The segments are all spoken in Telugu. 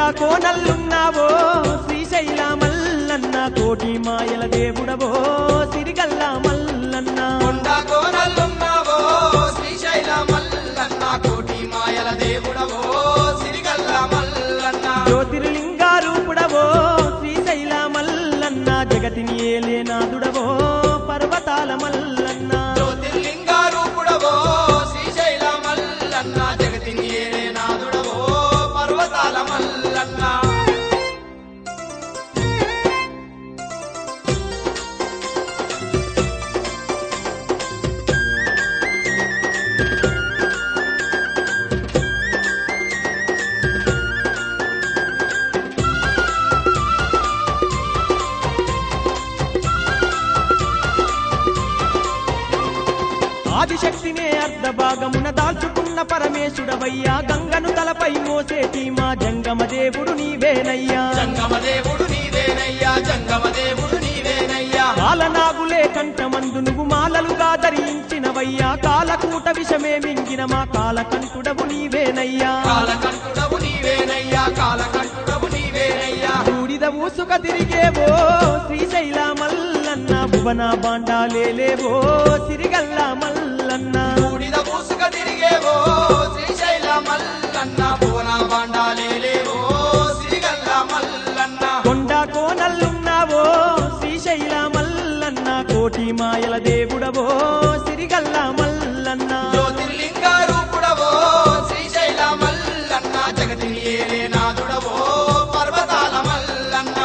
కొండా కోనల్లున్నావో శ్రీశైల మల్లన్న కోటి మాయల దేవుడవో సిరిగల్ల మల్లన్న కొండ కోనల్లున్నావో శ్రీశైల మల్లన్న కోటి మాయల దేవుడవో సిరిగల్ల మల్లన్న జ్యోతిర్లింగా రూపుడవో శ్రీశైల మల్లన్న జగతిని ఏలేనాథుడవో పర్వతాల మల్లన్న జ్యోతిర్లింగ రూపుడవో శ్రీశైల మల్లన్న జగతిని ఏలే నాదుడవో పర్వతాల మల్లన్న ఆదిశక్తినే అర్ధ భాగమున దాల్చుకున్న పరమేశుడవయ్యా గంగను తలపై మోసేటి మా జంగమ దేవుడు నీవేనయ్యా జంగమ దేవుడు నీవేనయ్యా జంగమ దేవుడు నీవేనయ్యా కాలనాగులే కంఠమందు నువ్వు మాలలుగా ధరించినవయ్యా కాలకూట విషమే మింగిన మా కాలకంఠుడవు నీవేనయ్యా కాలకంఠుడవు నీవేనయ్యా కాలకంఠుడవు నీవేనయ్యా బూడిద ఊసుక తిరిగేవో శ్రీశైల మల్లన్న భువన బాండాలేవో సిరిగల్ల మల్లన్న బూడిద పూసుక తిరిగేవో శ్రీశైల మల్లన్న భువన బాండాలేవో సిరిగల్ల మల్లన్న కొండ కోనల్లున్నావో శ్రీశైల మల్లన్న కోటి మాయల దేవుడవో సిరిగల్ల మల్లన్న జ్యోతిర్లింగ రూపుడవో శ్రీశైల మల్లన్న జగతిని ఏలే నాదుడవో పర్వతాల మల్లన్న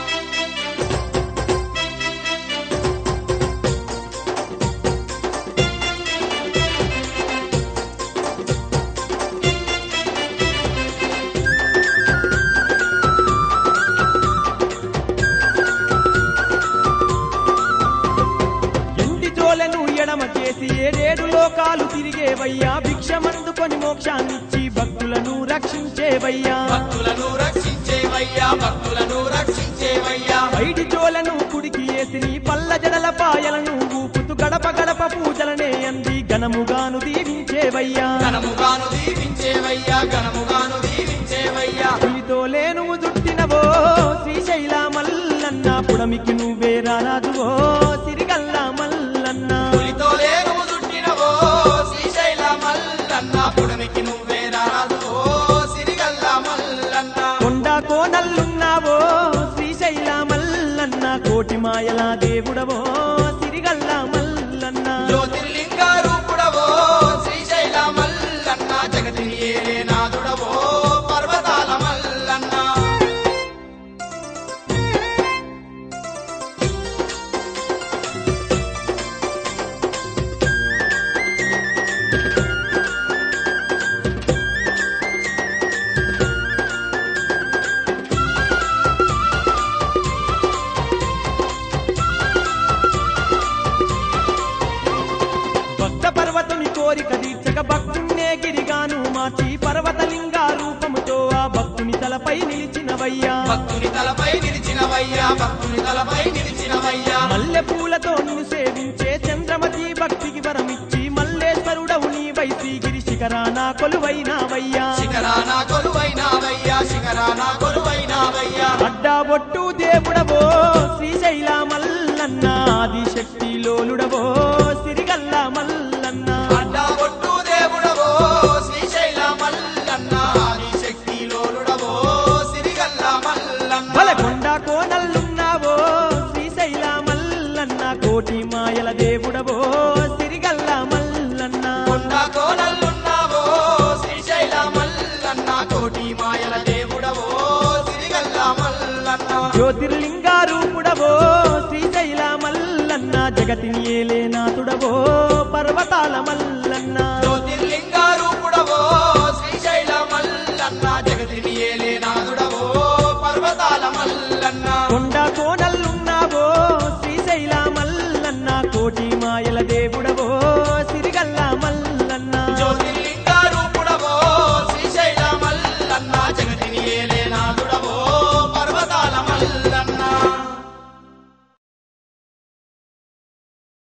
ఎండి జోలెను ఎడమ చేసి ఏడేడు లోకాలు తిరిగేవయ్యా భిక్షమందుకొని మోక్షాన్నిచ్చి భక్తులను రక్షించేవయ్యా భక్తులను రక్షించేవయ్యా భక్తులను రక్షించేవయ్యా ఐడి జోలను కుడికి వేసి నీ పల్ల జడల పాయలను ఊపుతూ గడప గడప పూజలనే అంది ఘనముగాను దీవించేవయ్యా ఘనముగాను దీవించేవయ్యా ఘనముగాను దీవించేవయ్యా పులితో లేను దుట్టినవో శ్రీశైల మల్లన్న పుడమికి నువ్వే రారాజువో సిరిగల్ల మల్లన్న పులితో లేను చుట్టినవో శ్రీశైల మల్లన్న పుడమికి నువ్వే రాజువో సిరిగల్ల మల్లన్న కొండ కోనల్లున్నావో శ్రీశైల మల్లన్న కోటి మాయల దేవుడవో సిరిగల్ల మల్లన్న జ్యోతిర్లింగ రూపుడవో శ్రీశైల మల్లన్న జగతిని ఏలే నాదుడవో పర్వతాల మల్లన్న భక్త పర్వతుని కోరిక తీర్చక భక్తున్నే గిరిగాను మార్చి పర్వతలింగ రూపముతో ఆ భక్తుని తలపై నిలిచినవయ్యా భక్తుని తలపై నిలిచినవయ్యా భక్తుని తలపై నిలిచినవయ్యా మల్లె పూలతో నిన్ను సేవించే చంద్రమతి భక్తికి వరమిచ్చి మల్లేశ్వరుడవు నీవై శ్రీగిరి శిఖరాన కొలువైనావయ్యా శిఖరాన కొలువైనావయ్యా శిఖరాన కొలువైనావయ్యా అడ్డా బొట్టు దేవుడవో శ్రీశైల మల్లన్న ఆదిశక్తి లోలుడవో సిరిగల్ల మల్లన్న అడ్డా ఒట్టు దేవుడవో శ్రీశైల మల్లన్న ఆదిశక్తి లోలుడవో సిరిగల్ల మల్లన్న బలకొండ కోనల్లున్నావో శ్రీశైల మల్లన్న కోటి మాయల దేవుడవో సిరిగల్ల మల్లన్న కొండ కోనల్లున్నావో శ్రీశైల మల్లన్న కోటి మాయల దేవుడవో సిరిగల్ల మల్లన్న జ్యోతిర్లింగ రూపుడవో శ్రీశైల మల్లన్న జగతిని